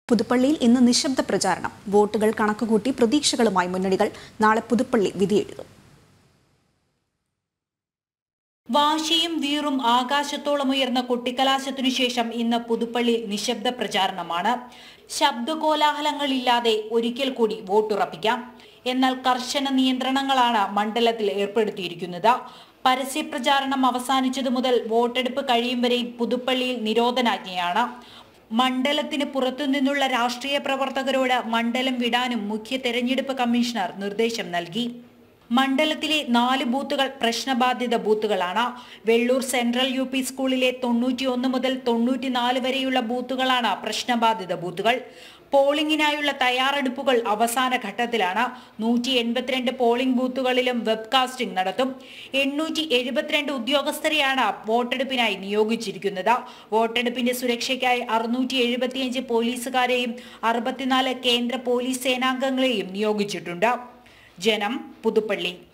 പുതുപ്പള്ളിയിൽ ഇന്ന് നിശബ്ദ പ്രചാരണം വോട്ടുകൾ കണക്കുകൂട്ടി പ്രതീക്ഷകളുമായി മുന്നണികൾ നാളെ പുതുപ്പള്ളി വിധിയെഴുതും വാശിയും വീറും ആകാശത്തോളം ഉയർന്ന കൊട്ടിക്കലാശത്തിനു ശേഷം ഇന്ന് പുതുപ്പള്ളി നിശബ്ദ പ്രചാരണമാണ് ശബ്ദകോലാഹലങ്ങളില്ലാതെ ഒരിക്കൽ കൂടി വോട്ടുറപ്പിക്കാം എന്നാൽ കർശന നിയന്ത്രണങ്ങളാണ് മണ്ഡലത്തിൽ ഏർപ്പെടുത്തിയിരിക്കുന്നത് പരസ്യപ്രചാരണം അവസാനിച്ചതു മുതൽ വോട്ടെടുപ്പ് കഴിയും വരെയും പുതുപ്പള്ളിയിൽ നിരോധനാജ്ഞയാണ് മണ്ഡലത്തിന് പുറത്തുനിന്നുള്ള രാഷ്ട്രീയ പ്രവർത്തകരോട് മണ്ഡലം വിടാനും മുഖ്യ തെരഞ്ഞെടുപ്പ് കമ്മീഷണർ നിർദ്ദേശം നൽകി മണ്ഡലത്തിലെ നാല് ബൂത്തുകൾ പ്രശ്നബാധിത ബൂത്തുകളാണ് വെള്ളൂർ സെൻട്രൽ യു പി സ്കൂളിലെ തൊണ്ണൂറ്റിയൊന്ന് മുതൽ തൊണ്ണൂറ്റിനാല് വരെയുള്ള ബൂത്തുകളാണ് പ്രശ്നബാധിത ബൂത്തുകൾ പോളിംഗിനായുള്ള തയ്യാറെടുപ്പുകൾ അവസാന ഘട്ടത്തിലാണ് നൂറ്റി എൺപത്തിരണ്ട് പോളിംഗ് ബൂത്തുകളിലും വെബ്കാസ്റ്റിംഗ് നടത്തും എണ്ണൂറ്റി എഴുപത്തിരണ്ട് ഉദ്യോഗസ്ഥരെയാണ് വോട്ടെടുപ്പിനായി നിയോഗിച്ചിരിക്കുന്നത് വോട്ടെടുപ്പിന്റെ സുരക്ഷയ്ക്കായി അറുന്നൂറ്റി എഴുപത്തിയഞ്ച് പോലീസുകാരെയും അറുപത്തിനാല് കേന്ദ്ര പോലീസ് സേനാംഗങ്ങളെയും നിയോഗിച്ചിട്ടുണ്ട് ജനം പുതുപ്പള്ളി